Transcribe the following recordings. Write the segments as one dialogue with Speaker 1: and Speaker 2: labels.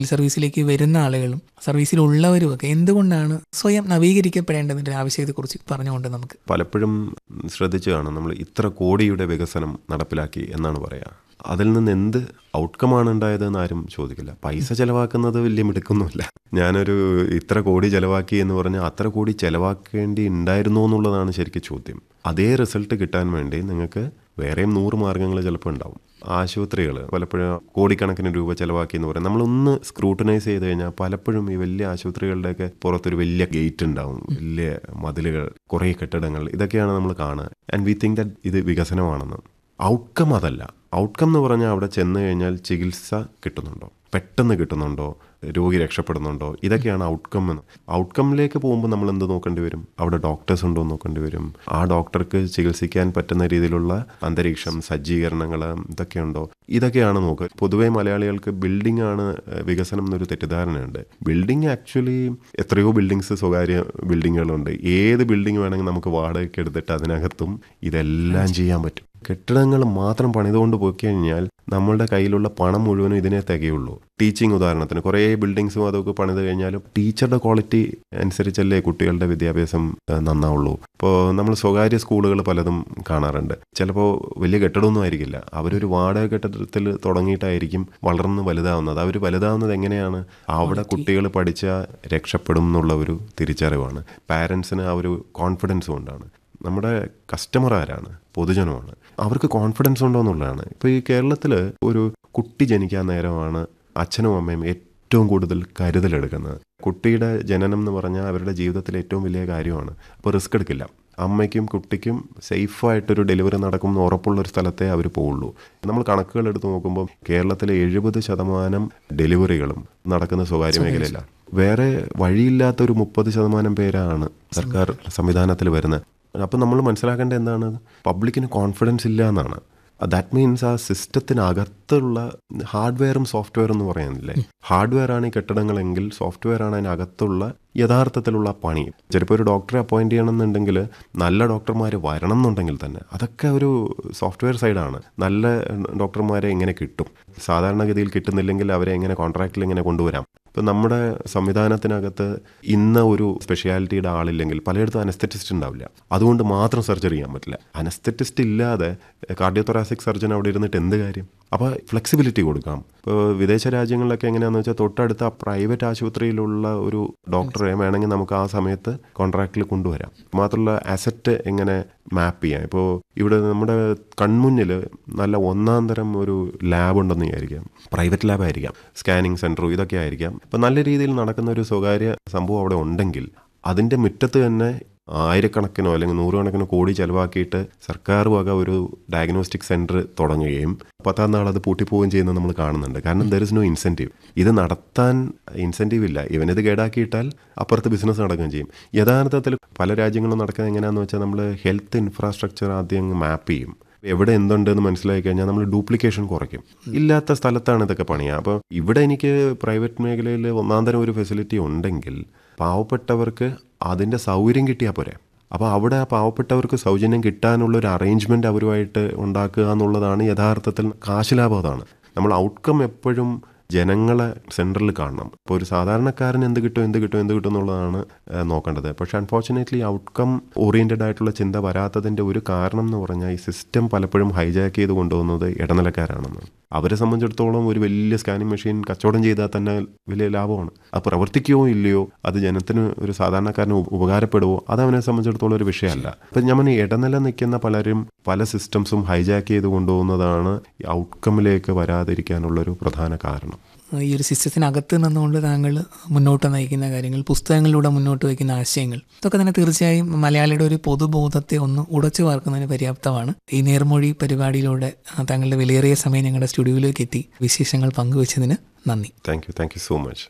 Speaker 1: സർവീസിലേക്ക് വരുന്ന ആളുകളും സർവീസിലുള്ളവരും ഒക്കെ എന്തുകൊണ്ടാണ് സ്വയം നവീകരിക്കപ്പെടേണ്ടതിൻ്റെ ആവശ്യത്തെക്കുറിച്ച് പറഞ്ഞുകൊണ്ട് നമുക്ക്
Speaker 2: പലപ്പോഴും ശ്രദ്ധിച്ചു കാണും നമ്മൾ ഇത്ര കോടിയുടെ വികസനം നടപ്പിലാക്കി എന്നാണ് പറയുക അതിൽ നിന്ന് എന്ത് ഔട്ട്കമാണ് ഉണ്ടായതെന്ന് ആരും ചോദിക്കില്ല പൈസ ചെലവാക്കുന്നത് വലിയ മിടുക്കൊന്നുമില്ല ഞാനൊരു ഇത്ര കോടി ചെലവാക്കി എന്ന് പറഞ്ഞാൽ അത്ര കോടി ചെലവാക്കേണ്ടി ഉണ്ടായിരുന്നോ എന്നുള്ളതാണ് ശരിക്കും ചോദ്യം അതേ റിസൾട്ട് കിട്ടാൻ വേണ്ടി നിങ്ങൾക്ക് വേറെയും നൂറ് മാർഗ്ഗങ്ങൾ ചിലപ്പോൾ ഉണ്ടാവും ആശുപത്രികൾ പലപ്പോഴും കോടിക്കണക്കിന് രൂപ ചെലവാക്കി എന്ന് പറയും നമ്മളൊന്ന് സ്ക്രൂട്ടനൈസ് ചെയ്ത് കഴിഞ്ഞാൽ പലപ്പോഴും ഈ വലിയ ആശുപത്രികളുടെയൊക്കെ പുറത്തൊരു വലിയ ഗേറ്റ് ഉണ്ടാവും വലിയ മതിലുകൾ കുറേ കെട്ടിടങ്ങൾ ഇതൊക്കെയാണ് നമ്മൾ കാണുക ആൻഡ് വി തിങ്ക് ദറ്റ് ഇത് വികസനമാണെന്ന് ഔട്ട്കം അതല്ല ഔട്ട്കം എന്ന് പറഞ്ഞാൽ അവിടെ ചെന്ന് കഴിഞ്ഞാൽ ചികിത്സ കിട്ടുന്നുണ്ടോ പെട്ടെന്ന് കിട്ടുന്നുണ്ടോ രോഗി രക്ഷപ്പെടുന്നുണ്ടോ ഇതൊക്കെയാണ് ഔട്ട്കം എന്ന് ഔട്ട്കമ്മിലേക്ക് പോകുമ്പോൾ നമ്മൾ എന്ത് നോക്കേണ്ടി വരും അവിടെ ഡോക്ടേഴ്സ് ഉണ്ടോ എന്ന് നോക്കേണ്ടി വരും ആ ഡോക്ടർക്ക് ചികിത്സിക്കാൻ പറ്റുന്ന രീതിയിലുള്ള അന്തരീക്ഷം സജ്ജീകരണങ്ങൾ ഇതൊക്കെ ഉണ്ടോ ഇതൊക്കെയാണ് നോക്കുക പൊതുവേ മലയാളികൾക്ക് ബിൽഡിംഗ് ആണ് ഏഹ്, വികസനം എന്നൊരു തെറ്റിദ്ധാരണയുണ്ട് ബിൽഡിംഗ് ആക്ച്വലി എത്രയോ ബിൽഡിങ്സ് സ്വകാര്യ ബിൽഡിങ്ങുകളുണ്ട് ഏത് ബിൽഡിംഗ് വേണമെങ്കിൽ നമുക്ക് വാടകയ്ക്ക് എടുത്തിട്ട് അതിനകത്തും ഇതെല്ലാം ചെയ്യാൻ പറ്റും കെട്ടിടങ്ങൾ മാത്രം പണിതുകൊണ്ട് പോയി കഴിഞ്ഞാൽ നമ്മളുടെ കയ്യിലുള്ള പണം മുഴുവനും ഇതിനെ തികയുള്ളൂ ടീച്ചിങ് ഉദാഹരണത്തിന് കുറേ ബിൽഡിങ്സും അതൊക്കെ പണിത് കഴിഞ്ഞാലും ടീച്ചറുടെ ക്വാളിറ്റി അനുസരിച്ചല്ലേ കുട്ടികളുടെ വിദ്യാഭ്യാസം ഏഹ്, നന്നാവുള്ളൂ ഇപ്പോൾ നമ്മൾ സ്വകാര്യ സ്കൂളുകൾ പലതും കാണാറുണ്ട് ചിലപ്പോൾ വലിയ കെട്ടിടമൊന്നും ആയിരിക്കില്ല അവരൊരു വാടക കെട്ടിടത്തിൽ തുടങ്ങിയിട്ടായിരിക്കും വളർന്ന് വലുതാവുന്നത് അവർ വലുതാവുന്നത് എങ്ങനെയാണ് അവിടെ കുട്ടികൾ പഠിച്ചാൽ രക്ഷപ്പെടും എന്നുള്ള ഒരു തിരിച്ചറിവാണ് പാരൻസിന് ആ ഒരു കോൺഫിഡൻസ് കൊണ്ടാണ് നമ്മുടെ കസ്റ്റമർ ആരാണ് പൊതുജനമാണ് അവർക്ക് കോൺഫിഡൻസ് ഉണ്ടോ എന്നുള്ളതാണ് ഇപ്പോൾ ഈ കേരളത്തിൽ ഒരു കുട്ടി ജനിക്കാൻ നേരമാണ് അച്ഛനും അമ്മയും ഏറ്റവും കൂടുതൽ കരുതലെടുക്കുന്നത് കുട്ടിയുടെ ജനനം എന്ന് പറഞ്ഞാൽ അവരുടെ ജീവിതത്തിലെ ഏറ്റവും വലിയ കാര്യമാണ് അപ്പോൾ റിസ്ക് എടുക്കില്ല അമ്മയ്ക്കും കുട്ടിക്കും സേഫായിട്ടൊരു ഡെലിവറി നടക്കും എന്ന് ഉറപ്പുള്ള ഒരു സ്ഥലത്തേ അവർ പോവുള്ളൂ നമ്മൾ കണക്കുകൾ എടുത്ത് നോക്കുമ്പോൾ കേരളത്തിലെ എഴുപത് ശതമാനം ഡെലിവറികളും നടക്കുന്ന സ്വകാര്യ മേഖലയിലാണ് വേറെ വഴിയില്ലാത്ത ഒരു മുപ്പത് ശതമാനം പേരാണ് സർക്കാർ സംവിധാനത്തിൽ വരുന്നത് അപ്പം നമ്മൾ മനസ്സിലാക്കേണ്ടത് എന്താണ് പബ്ലിക്കിന് കോൺഫിഡൻസ് ഇല്ല എന്നാണ് ദാറ്റ് മീൻസ് ആ സിസ്റ്റത്തിനകത്തുള്ള ഹാർഡ്വെയറും സോഫ്റ്റ്വെയറും എന്ന് പറയുന്നില്ലേ ഹാർഡ്വെയർ ആണ് ഈ കെട്ടിടങ്ങളെങ്കിൽ സോഫ്റ്റ്വെയർ ആണ് അതിനകത്തുള്ള യഥാർത്ഥത്തിലുള്ള പണി ചിലപ്പോൾ ഒരു ഡോക്ടറെ അപ്പോയിന്റ് ചെയ്യണമെന്നുണ്ടെങ്കിൽ നല്ല ഡോക്ടർമാർ വരണം എന്നുണ്ടെങ്കിൽ തന്നെ അതൊക്കെ ഒരു സോഫ്റ്റ്വെയർ സൈഡാണ് നല്ല ഡോക്ടർമാരെ എങ്ങനെ കിട്ടും സാധാരണഗതിയിൽ കിട്ടുന്നില്ലെങ്കിൽ അവരെ എങ്ങനെ കോൺട്രാക്റ്റിൽ എങ്ങനെ കൊണ്ടുവരാം ഇപ്പം നമ്മുടെ സംവിധാനത്തിനകത്ത് ഇന്ന ഒരു സ്പെഷ്യാലിറ്റിയുടെ ആളില്ലെങ്കിൽ പലയിടത്തും അനസ്തെറ്റിസ്റ്റ് ഉണ്ടാവില്ല അതുകൊണ്ട് മാത്രം സർജറി ചെയ്യാൻ പറ്റില്ല അനസ്തെറ്റിസ്റ്റ് ഇല്ലാതെ കാർഡിയോതൊറാസിക് സർജൻ അവിടെ ഇരുന്നിട്ട് എന്ത് കാര്യം അപ്പോൾ ഫ്ലെക്സിബിലിറ്റി കൊടുക്കാം ഇപ്പോൾ വിദേശ രാജ്യങ്ങളിലൊക്കെ എങ്ങനെയാണെന്ന് വെച്ചാൽ തൊട്ടടുത്ത പ്രൈവറ്റ് ആശുപത്രിയിലുള്ള ഒരു ഡോക്ടറെ വേണമെങ്കിൽ നമുക്ക് ആ സമയത്ത് കോൺട്രാക്റ്റിൽ കൊണ്ടുവരാം മാത്രമല്ല അസറ്റ് എങ്ങനെ മാപ്പ് ചെയ്യാം ഇപ്പോൾ ഇവിടെ നമ്മുടെ കൺമുന്നിൽ നല്ല ഒന്നാം തരം ഒരു ലാബ് ഉണ്ടെന്ന് വിചാരിക്കാം പ്രൈവറ്റ് ലാബ് ആയിരിക്കാം സ്കാനിങ് സെൻറ്ററും ഇതൊക്കെ ആയിരിക്കാം ഇപ്പം നല്ല രീതിയിൽ നടക്കുന്ന ഒരു സ്വകാര്യ സംഭവം അവിടെ ഉണ്ടെങ്കിൽ അതിൻ്റെ മുറ്റത്ത് തന്നെ ആയിരക്കണക്കിനോ അല്ലെങ്കിൽ നൂറുകണക്കിനോ കോടി ചെലവാക്കിയിട്ട് സർക്കാർ വക ഒരു ഡയഗ്നോസ്റ്റിക് സെൻറ്റർ തുടങ്ങുകയും പത്താം നാൾ അത് പൂട്ടിപ്പോവുകയും ചെയ്യുന്നത് നമ്മൾ കാണുന്നുണ്ട് കാരണം ദർ ഇസ് നോ ഇൻസെൻറ്റീവ് ഇത് നടത്താൻ ഇൻസെൻറ്റീവ് ഇല്ല ഇവനിത് കേടാക്കിയിട്ടാൽ അപ്പുറത്ത് ബിസിനസ് നടക്കുകയും ചെയ്യും യഥാർത്ഥത്തിൽ പല രാജ്യങ്ങളും നടക്കുന്നത് എങ്ങനെയാണെന്ന് വെച്ചാൽ നമ്മൾ ഹെൽത്ത് ഇൻഫ്രാസ്ട്രക്ചർ ആദ്യം മാപ്പ് ചെയ്യും എവിടെ എന്തുണ്ടെന്ന് മനസ്സിലാക്കി കഴിഞ്ഞാൽ നമ്മൾ ഡ്യൂപ്ലിക്കേഷൻ കുറയ്ക്കും ഇല്ലാത്ത സ്ഥലത്താണ് ഇതൊക്കെ പണിയുക അപ്പോൾ ഇവിടെ എനിക്ക് പ്രൈവറ്റ് മേഖലയിൽ ഒന്നാം തരം ഒരു ഫെസിലിറ്റി ഉണ്ടെങ്കിൽ പാവപ്പെട്ടവർക്ക് അതിൻ്റെ സൗകര്യം കിട്ടിയാൽ പോരെ അപ്പോൾ അവിടെ ആ പാവപ്പെട്ടവർക്ക് സൗജന്യം കിട്ടാനുള്ള ഒരു അറേഞ്ച്മെൻറ്റ് അവരുമായിട്ട് ഉണ്ടാക്കുക എന്നുള്ളതാണ് യഥാർത്ഥത്തിൽ കാശ് ലാഭം അതാണ് നമ്മൾ ഔട്ട്കം എപ്പോഴും ജനങ്ങളെ സെൻറ്ററിൽ കാണണം ഇപ്പോൾ ഒരു സാധാരണക്കാരൻ എന്ത് കിട്ടും എന്ത് കിട്ടും എന്ത് കിട്ടും എന്നുള്ളതാണ് ഏഹ്, നോക്കേണ്ടത് പക്ഷേ അൺഫോർച്ചുനേറ്റ്ലി ഔട്ട്കം ഓറിയൻറ്റഡ് ആയിട്ടുള്ള ചിന്ത വരാത്തതിൻ്റെ ഒരു കാരണം എന്ന് പറഞ്ഞാൽ ഈ സിസ്റ്റം പലപ്പോഴും ഹൈജാക്ക് ചെയ്ത് കൊണ്ടുപോകുന്നത് ഇടനിലക്കാരാണെന്ന് അവരെ സംബന്ധിച്ചിടത്തോളം ഒരു വലിയ സ്കാനിങ് മെഷീൻ കച്ചവടം ചെയ്താൽ തന്നെ വലിയ ലാഭമാണ് അത് പ്രവർത്തിക്കുകയോ ഇല്ലയോ അത് ജനത്തിന് ഒരു സാധാരണക്കാരന് ഉപ- ഉപകാരപ്പെടുവോ അത് അവനെ സംബന്ധിച്ചിടത്തോളം ഒരു വിഷയമല്ല ഇപ്പം ഞാൻ പറഞ്ഞ ഇടനില നിൽക്കുന്ന പലരും പല സിസ്റ്റംസും ഹൈജാക്ക് ചെയ്ത് കൊണ്ടുപോകുന്നതാണ് ഈ ഔട്ട്കമ്മിലേക്ക് വരാതിരിക്കാനുള്ളൊരു പ്രധാന കാരണം
Speaker 1: ഈ ഒരു സിസ്റ്റത്തിനകത്ത് നിന്നുകൊണ്ട് താങ്കൾ മുന്നോട്ട് നയിക്കുന്ന കാര്യങ്ങൾ പുസ്തകങ്ങളിലൂടെ മുന്നോട്ട് വയ്ക്കുന്ന ആശയങ്ങൾ ഇതൊക്കെ തന്നെ തീർച്ചയായും മലയാളിയുടെ ഒരു പൊതുബോധത്തെ ഒന്ന് ഉടച്ചു വാർക്കുന്നതിന് പര്യാപ്തമാണ് ഈ നേർമൊഴി പരിപാടിയിലൂടെ ആ, താങ്കളുടെ വിലയേറിയ സമയം ഞങ്ങളുടെ സ്റ്റുഡിയോയിലേക്ക് എത്തി വിശേഷങ്ങൾ പങ്കുവച്ചതിന് നന്ദി
Speaker 2: thank you thank you so much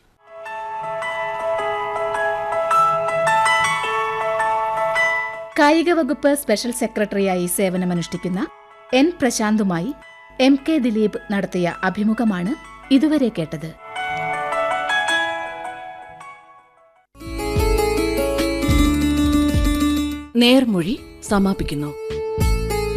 Speaker 3: കായിക വകുപ്പ് സ്പെഷ്യൽ സെക്രട്ടറിയായി സേവനമനുഷ്ഠിക്കുന്ന എൻ പ്രശാന്തുമായി എം കെ ദിലീപ് നടത്തിയ അഭിമുഖമാണ് ഇതുവരെ കേട്ടത്
Speaker 4: നേർമൊഴി സമാപിക്കുന്നു